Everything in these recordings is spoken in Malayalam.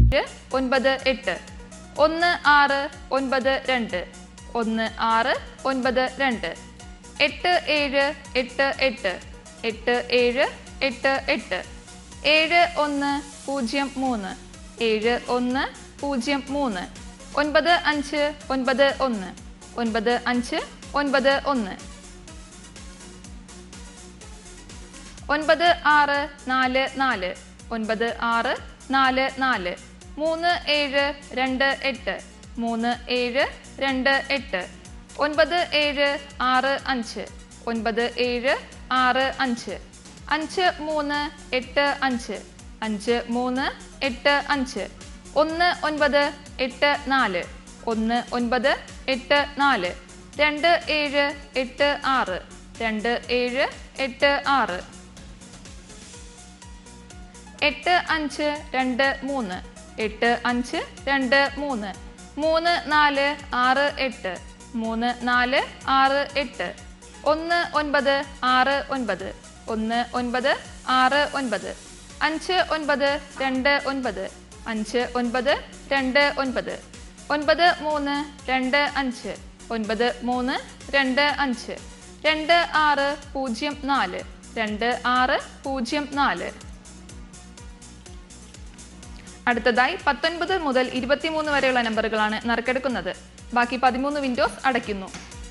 ഏഴ് ഒൻപത് എട്ട് ഒന്ന് ആറ് ഒൻപത് രണ്ട് ഒന്ന് ആറ് ഒൻപത് രണ്ട് എട്ട് ഏഴ് എട്ട് എട്ട് എട്ട് ഏഴ് എട്ട് എട്ട് ഏഴ് ഒന്ന് പൂജ്യം മൂന്ന് ഏഴ് ഒന്ന് പൂജ്യം മൂന്ന് ഒൻപത് അഞ്ച് ഒൻപത് ഒന്ന് ഒൻപത് അഞ്ച് ഒൻപത് ഒന്ന് ഒൻപത് ആറ് നാല് നാല് ഒൻപത് ആറ് നാല് നാല് മൂന്ന് ഏഴ് രണ്ട് എട്ട് മൂന്ന് ഏഴ് രണ്ട് എട്ട് ഒൻപത് ഏഴ് ആറ് അഞ്ച് ഒൻപത് ഏഴ് ആറ് അഞ്ച് അഞ്ച് മൂന്ന് എട്ട് അഞ്ച് അഞ്ച് മൂന്ന് എട്ട് അഞ്ച് ഒന്ന് ഒൻപത് എട്ട് നാല് ഒന്ന് ഒൻപത് എട്ട് നാല് രണ്ട് ഏഴ് എട്ട് ആറ് രണ്ട് ഏഴ് എട്ട് ആറ് എട്ട് അഞ്ച് രണ്ട് മൂന്ന് എട്ട് അഞ്ച് രണ്ട് മൂന്ന് മൂന്ന് നാല് ആറ് എട്ട് മൂന്ന് നാല് ആറ് എട്ട് ഒന്ന് ഒൻപത് ആറ് ഒൻപത് ഒന്ന് ഒൻപത് ആറ് ഒൻപത് അഞ്ച് ഒൻപത് രണ്ട് ഒൻപത് അഞ്ച് ഒൻപത് രണ്ട് ഒൻപത് ഒൻപത് മൂന്ന് രണ്ട് അഞ്ച് ഒൻപത് മൂന്ന് രണ്ട് അഞ്ച് രണ്ട് ആറ് പൂജ്യം നാല് രണ്ട് ആറ് പൂജ്യം നാല് അടുത്തതായി പത്തൊൻപത് മുതൽ ഇരുപത്തിമൂന്ന് വരെയുള്ള നമ്പറുകളാണ് നറുക്കെടുക്കുന്നത് ബാക്കി പതിമൂന്ന് വിൻഡോസ് അടയ്ക്കുന്നു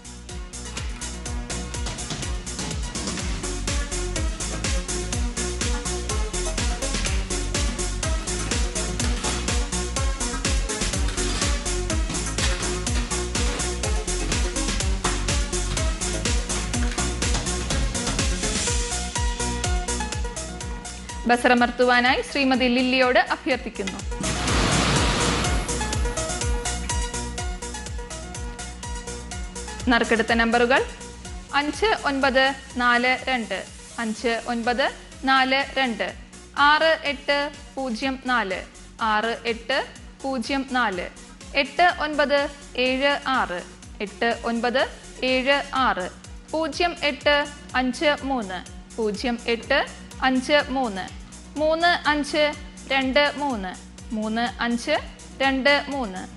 ബസറമർത്തുവാനായി ശ്രീമതി ലില്ലിയോട് അഭ്യർത്ഥിക്കുന്നു നറുക്കെടുത്ത നമ്പറുകൾ അഞ്ച് ഒൻപത് നാല് രണ്ട് അഞ്ച് ഒൻപത് നാല് രണ്ട് ആറ് എട്ട് പൂജ്യം നാല് ആറ് എട്ട് പൂജ്യം നാല് എട്ട് ഒൻപത് ഏഴ് ആറ് എട്ട് ഒൻപത് ഏഴ് ആറ് പൂജ്യം എട്ട് അഞ്ച് മൂന്ന് പൂജ്യം എട്ട് അഞ്ച് മൂന്ന് മൂന്ന് അഞ്ച് രണ്ട് മൂന്ന് മൂന്ന് അഞ്ച് രണ്ട് മൂന്ന്